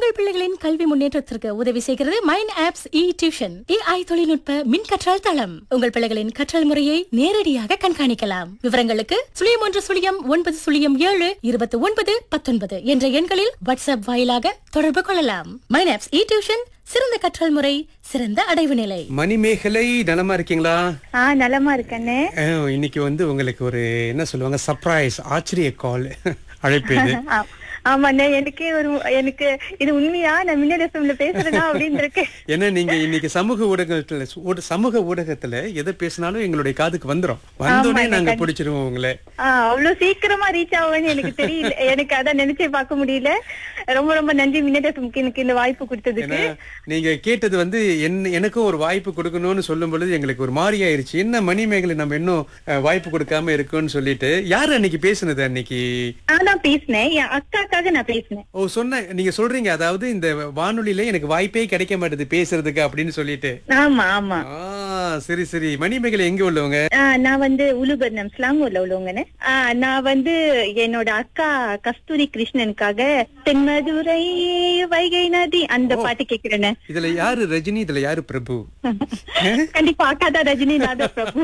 உங்கள் பிள்ளைகளின் கல்வி முன்னேற்றத்திற்கு உதவி செய்கிறது mind apps E tuition AI தொழில்நுட்ப மின் கற்றல் தளம் உங்கள் பிள்ளைகளின் கற்றல் முறையை நேரடியாக கண்காணிக்கலாம் விவரங்களுக்கு சுழியம் ஒன்று சுழியம் ஒன்பது சுழியம் ஏழு இருபத்தி ஒன்பது பத்தொன்பது என்ற எண்களில் வாட்ஸ்அப் வாயிலாக தொடர்பு கொள்ளலாம் மைண்ட் ஆப்ஸ் இ டியூஷன் சிறந்த கற்றல் முறை சிறந்த அடைவு நிலை மணிமேகலை நலமா இருக்கீங்களா ஆ நலமா இருக்கண்ணே அஹ், இன்னைக்கு வந்து உங்களுக்கு ஒரு என்ன சொல்லுவாங்க சர்ப்ரைஸ் ஆச்சரிய கால் அழைப்பு இது ஆ- ஆமாண்ணே எனக்கே ஒரு எனக்கு இது உண்மையா நான் மின்னல் எஃப்எம்ல பேசுறேனா அப்படின்னு இருக்கு ஏன்னா நீங்க இன்னைக்கு சமூக ஊடகத்துல ஊட- சமூக ஊடகத்துல எதை பேசினாலும் எங்களுடைய காதுக்கு வந்துரும் வந்தோடனே நாங்க பிடிச்சிருவோம் உங்களை ஆ, அவ்வளவு சீக்கிரமா ரீச் ஆகும்னு எனக்கு தெரியல எனக்கு அதான் நினைச்சே பார்க்க முடியல ரொம்ப ரொம்ப நன்றி மின்னல் எஃப்எம்க்கு எனக்கு இந்த வாய்ப்பு கொடுத்ததுக்கு ஏன்னா நீங்க கேட்டது வந்து என் எனக்கும் ஒரு வாய்ப்பு கொடுக்கணும்னு சொல்லும் பொழுது எங்களுக்கு ஒரு மாறி ஆயிருச்சு என்ன மணிமேகலை நம்ம இன்னும் அஹ், வாய்ப்பு கொடுக்காம இருக்கோம்னு சொல்லிட்டு யாரு அன்னைக்கு பேசுனது அன்னைக்கு நான் தான் பேசினேன் என் அக்காக்காக நான் பேசினேன் ஓ சொன்ன நீங்க சொல்றீங்க அதாவது இந்த வானொலியில எனக்கு வாய்ப்பே கிடைக்க மாட்டேது பேசுறதுக்கு அப்படின்னு சொல்லிட்டு ஆமா ஆமா ஆ சரி சரி மணிமேகலை எங்க உள்ளவங்க ஆ, நான் வந்து உலுபர்ணம் ஸ்லாங்கூர்ல உள்ளவங்கன்னு ஆ, நான் வந்து என்னோட அக்கா கஸ்தூரி கிருஷ்ணனுக்காக தென்மதுரை வைகை நதி அந்த பாட்டு கேக்குறேன்னு இதுல யாரு ரஜினி இதுல யாரு பிரபு கண்டிப்பா அக்கா தான் ரஜினி நான் தான் பிரபு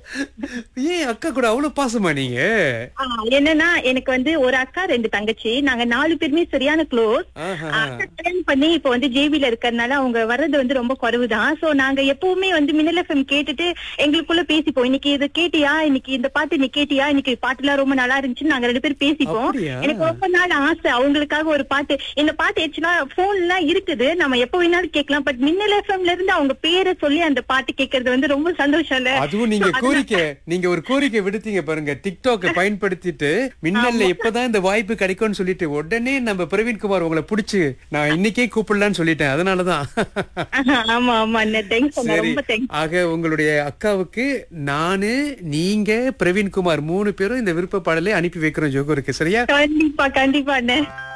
ஏன் அக்கா கூட அவ்வளவு பாசமா நீங்க ஆ, என்னன்னா எனக்கு வந்து ஒரு அக்கா ரெண்டு தங்கச்சி நாங்க நாலு பேருமே சரியான க்ளோஸ் ஆஹா. அக்கா கல்யாணம் பண்ணி இப்ப வந்து ஜேபில இருக்கறதுனால அவங்க வர்றது வந்து ரொம்ப குறைவுதான் சோ நாங்க எப்பவுமே வந்து மின்னல் எஃப்எம் கேட்டுட்டு எங்களுக்குள்ள பேசிப்போம் இன்னைக்கு இது கேட்டியா இன்னைக்கு இந்த பாட்டு நீ கேட்டியா இன்னைக்கு பாட்டுலாம் ரொம்ப நல்லா இருந்துச்சுன்னு நாங்க ரெண்டு பேரும் பேசிப்போம் அப்படியா? எனக்கு ரொம்ப நாள் ஆசை அவங்களுக்காக ஒரு பாட்டு இந்த பாட்டு ஆக்சுவலா போன்லாம் இருக்குது நம்ம எப்ப வேணாலும் கேட்கலாம் பட் மின்னல் எஃப்எம்ல இருந்து அவங்க பேரை சொல்லி அந்த பாட்டு கேட்கறது வந்து ரொம்ப சந்தோஷம் இல்ல அதுவும் நீங்க கோரிக்கை நீங்க ஒரு கோரிக்கை விடுத்தீங்க பாருங்க டிக்டாக்க பயன்படுத்திட்டு மின்னல்ல இப்பதான் இந்த வாய்ப்பு கிடைக்கும்னு சொல்லிட்டு உடனே நம்ம பிரவீன்குமார் உங்களை புடிச்சு நான் இன்னைக்கே கூப்பிடலாம்னு சொல்லிட்டேன் அதனாலதான் ஆமா ஆமா தேங்க்ஸ் சரி ரொம்ப தேங்க்ஸ் ஆக உங்களுடைய அக்காவுக்கு நானு நீங்க பிரவீன்குமார் மூணு பேரும் இந்த விருப்ப பாடலை அனுப்பி வைக்கிறோம் ஜோகருக்கு சரியா கண்டிப்பா கண்டிப்பா அண்ணே